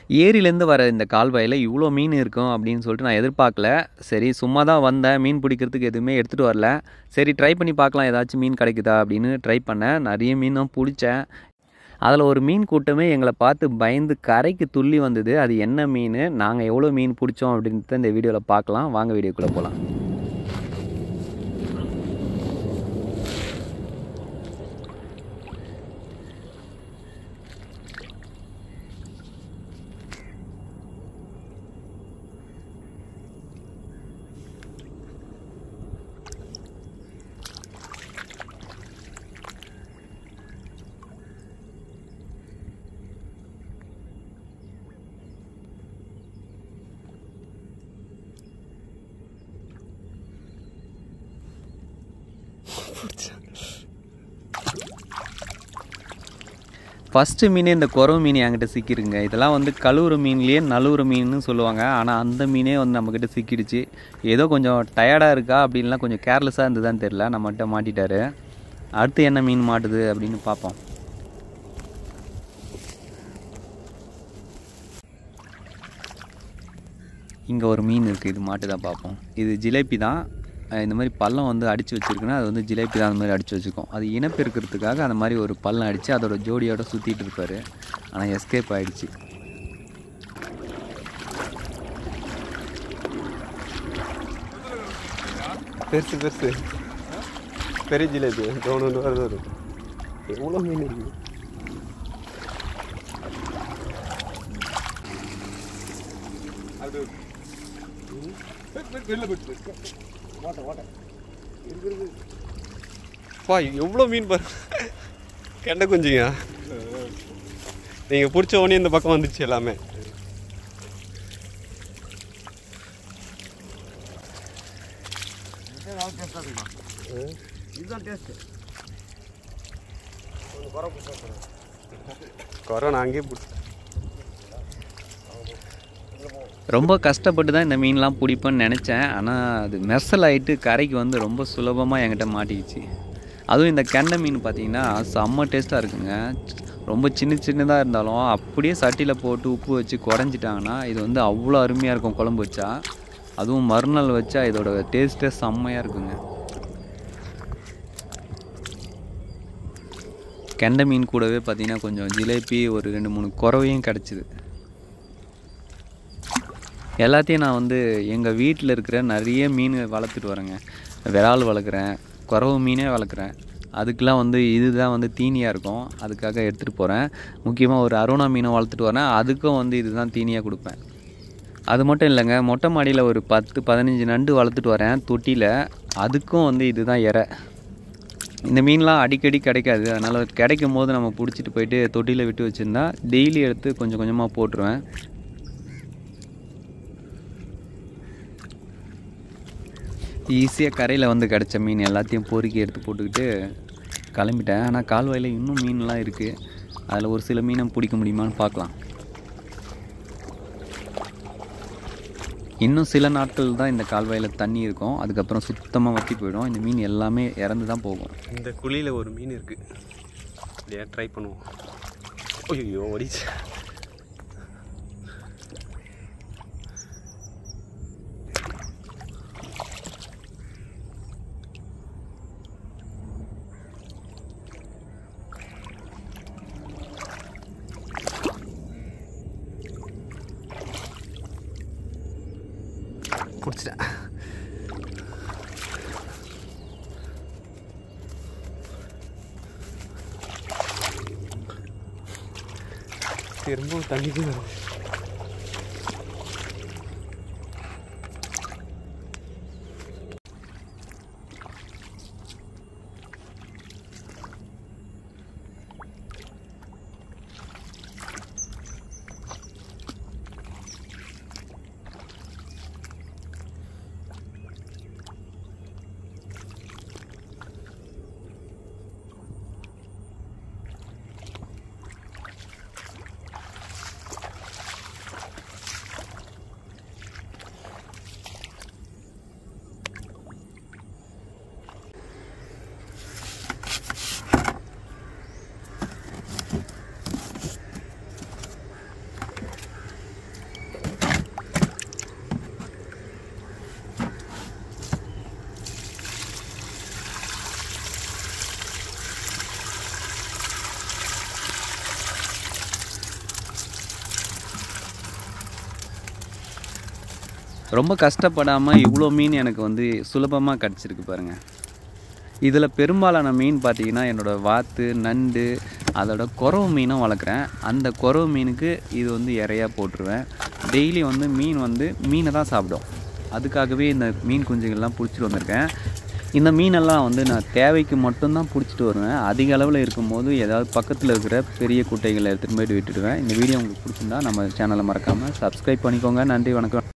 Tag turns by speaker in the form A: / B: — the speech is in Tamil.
A: ஏரியிலேருந்து வர இந்த கால்வாயில் இவ்வளோ மீன் இருக்கும் அப்படின்னு சொல்லிட்டு நான் எதிர்பார்க்கல சரி சும்மா தான் வந்தேன் மீன் பிடிக்கிறதுக்கு எதுவுமே எடுத்துகிட்டு வரல சரி ட்ரை பண்ணி பார்க்கலாம் ஏதாச்சும் மீன் கிடைக்குதா அப்படின்னு ட்ரை பண்ணேன் நிறைய மீனும் பிடிச்சேன் அதில் ஒரு மீன் கூட்டமே எங்களை பார்த்து பயந்து கரைக்கு துள்ளி வந்தது அது என்ன மீன் நாங்கள் எவ்வளோ மீன் பிடிச்சோம் அப்படின்ட்டு இந்த வீடியோவில் பார்க்கலாம் வாங்க வீடியோக்குள்ளே போகலாம் ஃபஸ்ட்டு மீனே இந்த குறவு மீன் என்கிட்ட சிக்கிருங்க இதெல்லாம் வந்து கழுவுற மீன்லேயே நழுவுற மீன்னு சொல்லுவாங்க ஆனால் அந்த மீனே வந்து நம்மக்கிட்ட சிக்கிடுச்சு ஏதோ கொஞ்சம் டயர்டாக இருக்கா அப்படின்லாம் கொஞ்சம் கேர்லெஸ்ஸாக இருந்ததுதான் தெரில நம்மகிட்ட மாட்டிட்டாரு அடுத்து என்ன மீன் மாட்டுது அப்படின்னு பார்ப்போம் இங்கே ஒரு மீன் இருக்குது இது மாட்டு தான் பார்ப்போம் இது ஜிலேபி தான் அஹ் இந்த மாதிரி பள்ளம் வந்து அடித்து வச்சுருக்குன்னா அது வந்து ஜிலேபி தான் அந்த மாதிரி அடித்து வச்சுருக்கோம் அது இனப்பெருக்கிறதுக்காக அந்த மாதிரி ஒரு பள்ளம் அடித்து அதோட ஜோடியோட சுற்றிட்டு இருப்பார் ஆனால் எஸ்கேப் ஆயிடுச்சு
B: பெருசு பெருசு பெரிய ஜிலேபி ஒன்று ஒன்று வருது வரும் எவ்வளோ மீன் இருக்குது பா எவ்வளோ மீன் பாரு கெண்டை குஞ்சுங்க நீங்கள் பிடிச்ச உடனே இந்த பக்கம் வந்துச்சு எல்லாமே கொரோனா அங்கேயே பிடிச்சி
A: ரொம்ப கஷ்டப்பட்டு தான் இந்த மீன்லாம் பிடிப்பேன்னு நினச்சேன் ஆனால் அது மெர்சல் ஆகிட்டு கரைக்கு வந்து ரொம்ப சுலபமாக என்கிட்ட மாட்டிக்கிச்சு அதுவும் இந்த கெண்டை மீன் பார்த்தீங்கன்னா செம்ம டேஸ்ட்டாக இருக்குங்க ரொம்ப சின்ன சின்னதாக இருந்தாலும் அப்படியே சட்டியில் போட்டு உப்பு வச்சு குறைஞ்சிட்டாங்கன்னா இது வந்து அவ்வளோ அருமையாக இருக்கும் குழம்பு வச்சா அதுவும் மறுநாள் வச்சா இதோட டேஸ்ட்டே செம்மையாக இருக்குங்க கெண்டை மீன் கூடவே பார்த்தீங்கன்னா கொஞ்சம் ஜிலேபி ஒரு ரெண்டு மூணு குறவையும் கிடச்சிது எல்லாத்தையும் நான் வந்து எங்கள் வீட்டில் இருக்கிற நிறைய மீன் வளர்த்துட்டு வரேங்க விரால் வளர்க்குறேன் குறவு மீனே வளர்க்குறேன் அதுக்கெலாம் வந்து இதுதான் வந்து தீனியாக இருக்கும் அதுக்காக எடுத்துகிட்டு போகிறேன் முக்கியமாக ஒரு அருணா மீனை வளர்த்துட்டு வரேன் அதுக்கும் வந்து இதுதான் தீனியாக கொடுப்பேன் அது மட்டும் இல்லைங்க மொட்டை மாடியில் ஒரு பத்து பதினஞ்சு நண்டு வளர்த்துட்டு வரேன் தொட்டியில் அதுக்கும் வந்து இதுதான் இறை இந்த மீன்லாம் அடிக்கடி கிடைக்காது அதனால் கிடைக்கும் போது நம்ம பிடிச்சிட்டு போயிட்டு தொட்டியில் விட்டு வச்சுருந்தா டெய்லி எடுத்து கொஞ்சம் கொஞ்சமாக போட்டுருவேன் ஈஸியாக கரையில் வந்து கிடச்ச மீன் எல்லாத்தையும் பொறுக்கி எடுத்து போட்டுக்கிட்டு கிளம்பிட்டேன் ஆனால் கால்வாயில் இன்னும் மீன்லாம் இருக்குது அதில் ஒரு சில மீனை பிடிக்க முடியுமான்னு பார்க்கலாம் இன்னும் சில நாட்கள் தான் இந்த கால்வாயில் தண்ணி இருக்கும் அதுக்கப்புறம் சுத்தமாக வற்றி போயிடும் இந்த மீன் எல்லாமே இறந்து தான் போகும்
B: இந்த குழியில் ஒரு மீன் இருக்குது இல்லையா ட்ரை பண்ணுவோம் ஐயோ ஓடிச்சு பிடிச்சிட்டேன் திரும்பவும் தண்ணிக்கு வருது
A: ரொம்ப கஷ்டப்படாமல் இவ்வளோ மீன் எனக்கு வந்து சுலபமாக கிடச்சிருக்கு பாருங்கள் இதில் பெரும்பாலான மீன் பார்த்தீங்கன்னா என்னோடய வாத்து நண்டு அதோட குறவு மீனும் வளர்க்குறேன் அந்த குறவு மீனுக்கு இது வந்து இறையா போட்டுருவேன் டெய்லி வந்து மீன் வந்து மீனை தான் சாப்பிடும் அதுக்காகவே இந்த மீன் குஞ்சுகள்லாம் பிடிச்சிட்டு வந்திருக்கேன் இந்த மீனெல்லாம் வந்து நான் தேவைக்கு மட்டும்தான் பிடிச்சிட்டு வருவேன் அதிக அளவில் இருக்கும்போது ஏதாவது பக்கத்தில் இருக்கிற பெரிய குட்டைகளை எடுத்துகிட்டு போயிட்டு விட்டுடுவேன் இந்த வீடியோ உங்களுக்கு பிடிச்சிருந்தா நம்ம சேனலை மறக்காமல் சப்ஸ்கிரைப் பண்ணிக்கோங்க நன்றி வணக்கம்